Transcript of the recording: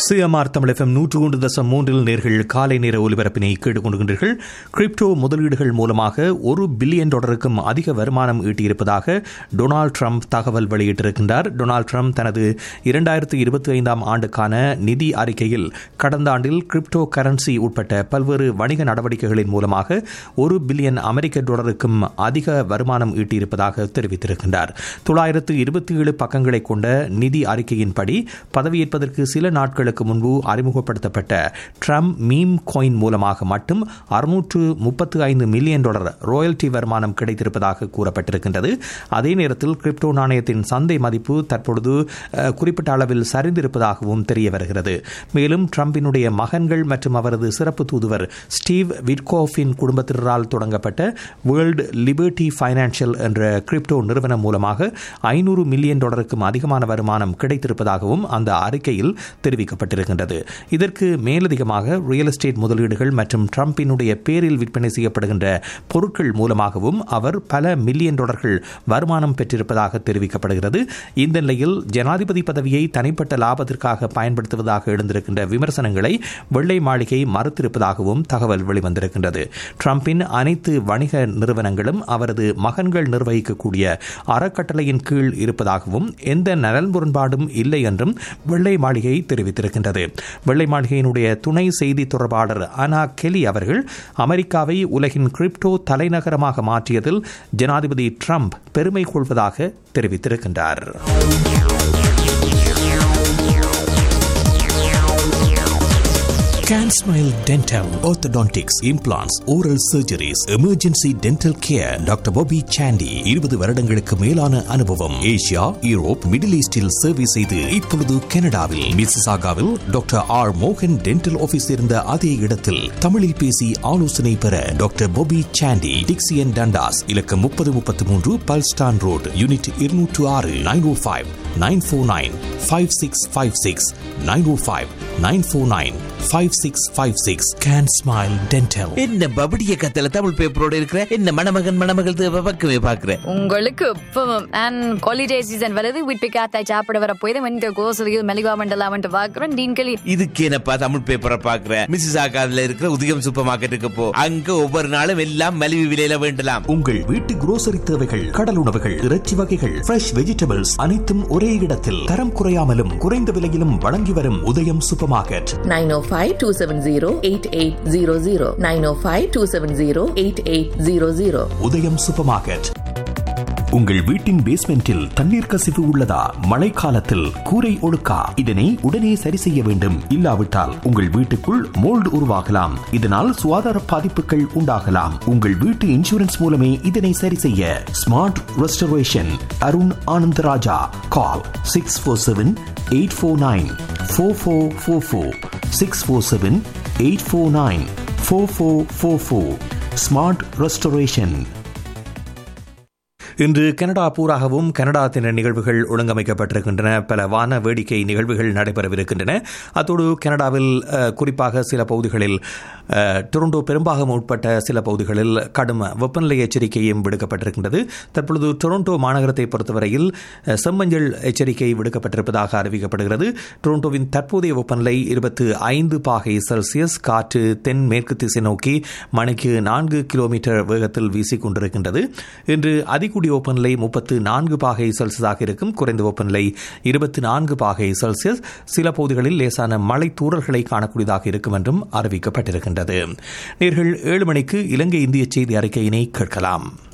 CMR Tamil FM நூற்று ஒன்று தசம் மூன்றில் நேர்கள் காலை நேர ஒலிபரப்பினை கேட்டுக்கொண்டிருக்கின்றீர்கள் கிரிப்டோ முதலீடுகள் மூலமாக ஒரு பில்லியன் டாலருக்கும் அதிக வருமானம் ஈட்டியிருப்பதாக டொனால்டு ட்ரம்ப் தகவல் வெளியிட்டிருக்கின்றார் டொனால்டு ட்ரம்ப் தனது இரண்டாயிரத்து இருபத்தி ஐந்தாம் ஆண்டுக்கான நிதி அறிக்கையில் கடந்த ஆண்டில் கிரிப்டோ கரன்சி உட்பட்ட பல்வேறு வணிக நடவடிக்கைகளின் மூலமாக ஒரு பில்லியன் அமெரிக்க டாலருக்கும் அதிக வருமானம் ஈட்டியிருப்பதாக தெரிவித்திருக்கின்றார் தொள்ளாயிரத்து இருபத்தி ஏழு பக்கங்களை கொண்ட நிதி அறிக்கையின்படி பதவியேற்பதற்கு சில நாட்களுக்கு முன்பு அறிமுகப்படுத்தப்பட்ட ட்ரம்ப் மீம் காயின் மூலமாக மட்டும் அறுநூற்று முப்பத்து ஐந்து மில்லியன் டாலர் ராயல்டி வருமானம் கிடைத்திருப்பதாக கூறப்பட்டிருக்கின்றது அதே நேரத்தில் கிரிப்டோ நாணயத்தின் சந்தை மதிப்பு தற்பொழுது அஹ், குறிப்பிட்ட அளவில் சரிந்திருப்பதாகவும் தெரிய வருகிறது மேலும் ட்ரம்பினுடைய மகன்கள் மற்றும் அவரது சிறப்பு தூதுவர் ஸ்டீவ் விட்கோஃபின் குடும்பத்தினரால் தொடங்கப்பட்ட வேர்ல்டு லிபர்டி ஃபைனான்சியல் என்ற கிரிப்டோ நிறுவனம் மூலமாக ஐநூறு மில்லியன் டாலருக்கும் அதிகமான வருமானம் கிடைத்திருப்பதாகவும் அந்த அறிக்கையில் தெரிவிக்கப்பட்டிருக்கின்றது இதற்கு மேலதிகமாக ரியல் எஸ்டேட் முதலீடுகள் மற்றும் ட்ரம்பினுடைய பேரில் விற்பனை செய்யப்படுகின்ற பொருட்கள் மூலமாகவும் அவர் பல மில்லியன் டாலர்கள் வருமானம் பெற்றிருப்பதாக தெரிவிக்கப்படுகிறது இந்த நிலையில் ஜனாதிபதி பதவியை தனிப்பட்ட லாபத்திற்காக பயன்படுத்துவதாக எழுந்திருக்கின்ற விமர்சனங்களை வெள்ளை மாளிகை மறுத்திருப்பதாகவும் தகவல் வெளிவந்திருக்கின்றது ட்ரம்பின் அனைத்து வணிக நிறுவனங்களும் அவரது மகன்கள் நிர்வகிக்கக்கூடிய அறக்கட்டளையின் கீழ் இருப்பதாகவும் எந்த நலன் முரண்பாடும் இல்லை என்றும் வெள்ளை மாளிகை தெரிவித்திருக்கின்றது வெள்ளை மாளிகையினுடைய துணை செய்தி தொடர்பாளர் அனா கெலி அவர்கள் அமெரிக்காவை உலகின் கிரிப்டோ தலைநகரமாக மாற்றியதில் ஜனாதிபதி ட்ரம்ப் பெருமை கொள்வதாக தெரிவித்திருக்கின்றார் CanSmile Dental, Orthodontics, Implants, Oral Surgeries, Emergency Dental Care, doctor Bobby Sandy இருபது வருடங்களுக்கு மேலான அனுபவம் ஏசியா யூரோப் மிடில் ஈஸ்டில் சேவை செய்து இப்பொழுது கனடாவில் மிசிசாகாவில் டாக்டர் ஆர் மோகன் டென்டல் ஆபீஸ் இருந்த அதே இடத்தில் தமிழில் பேசி ஆலோசனை பெற doctor Bobby Sandy Dixie and Dundas இலக்கம் முப்பது முப்பத்தி மூன்று பல்ஸ்டான் ரோடு யூனிட் இருநூற்று ஆறு nine O five nine four nine five six five six nine O five nine four nine five six five six can smile dental என்ன பபடிய கத்தல தமிழ் பேப்பரோட இருக்கிற என்ன மணமகன் மணமகள் தேவை பக்கமே பாக்குறேன் உங்களுக்கு இப்பவும் அண்ட் ஹாலிடே சீசன் வருது வீட்டு காத்தாய் சாப்பிட வர போய் இந்த கோசலியில் மெலிவா மண்டலாமன்ட்டு பார்க்குறோம் டீன்களி இதுக்கு என்னப்பா தமிழ் பேப்பரை பாக்குற மிஸ்ஸஸ் ஆகாதுல இருக்கிற உதயம் சூப்பர் மார்க்கெட்டுக்கு போ அங்க ஒவ்வொரு நாளும் எல்லாம் மலிவு விலையில வேண்டலாம் உங்கள் வீட்டு grocery தேவைகள் கடல் உணவுகள் இறைச்சி வகைகள் ஃப்ரெஷ் வெஜிடபிள்ஸ் அனைத்தும் ஒரே இடத்தில் தரம் குறையாமலும் குறைந்த விலையிலும் வழங்கி வரும் உதயம் சூப்பர் மார்க்கெட் 905-270-8800 905-270-8800 உதயம் சூப்பர் மார்க்கெட் உங்கள் வீட்டின் பேஸ்மெண்டில் தண்ணீர் கசிவு உள்ளதா மழைக்காலத்தில் கூரை ஒழுக்கா இதனை உடனே சரி செய்ய வேண்டும் இல்லாவிட்டால் உங்கள் வீட்டுக்குள் மோல்டு உருவாகலாம் இதனால் சுகாதார பாதிப்புகள் உண்டாகலாம் உங்கள் வீட்டு இன்சூரன்ஸ் மூலமே இதனை சரி செய்ய smart restoration Arun Anandaraja call six four seven eight four nine four four four four six four seven eight four nine four four four four smart restoration இன்று கனடா பூராகவும் கனடா தின நிகழ்வுகள் ஒழுங்கமைக்கப்பட்டிருக்கின்றன பல வான வேடிக்கை நிகழ்வுகள் நடைபெறவிருக்கின்றன அத்தோடு கனடாவில் அஹ், குறிப்பாக சில பகுதிகளில் அஹ், டொரண்டோ பெரும்பாகம் உட்பட்ட சில பகுதிகளில் கடும் வெப்பநிலை எச்சரிக்கையும் விடுக்கப்பட்டிருக்கின்றது தற்பொழுது டொரண்டோ மாநகரத்தை பொறுத்தவரையில் அஹ், செம்மஞ்சள் எச்சரிக்கை விடுக்கப்பட்டிருப்பதாக அறிவிக்கப்படுகிறது டொரண்டோவின் தற்போதைய வெப்பநிலை இருபத்து ஐந்து பாகை செல்சியஸ் காற்று தென் மேற்கு திசை நோக்கி மணிக்கு நான்கு கிலோமீட்டர் வேகத்தில் வீசிக் கொண்டிருக்கின்றது இன்று அதிகூடிய வெப்பநிலை முப்பத்து நான்கு பாகை செல்சியஸாக இருக்கும் குறைந்த வெப்பநிலை இருபத்தி நான்கு பாகை செல்சியஸ் சில பகுதிகளில் லேசான மழை தூறல்களை காணக்கூடியதாக இருக்கும் என்றும் அறிவிக்கப்பட்டிருக்கின்றது நேர்கள் ஏழு மணிக்கு இலங்கை இந்திய செய்தி அறிக்கையினை கேட்கலாம்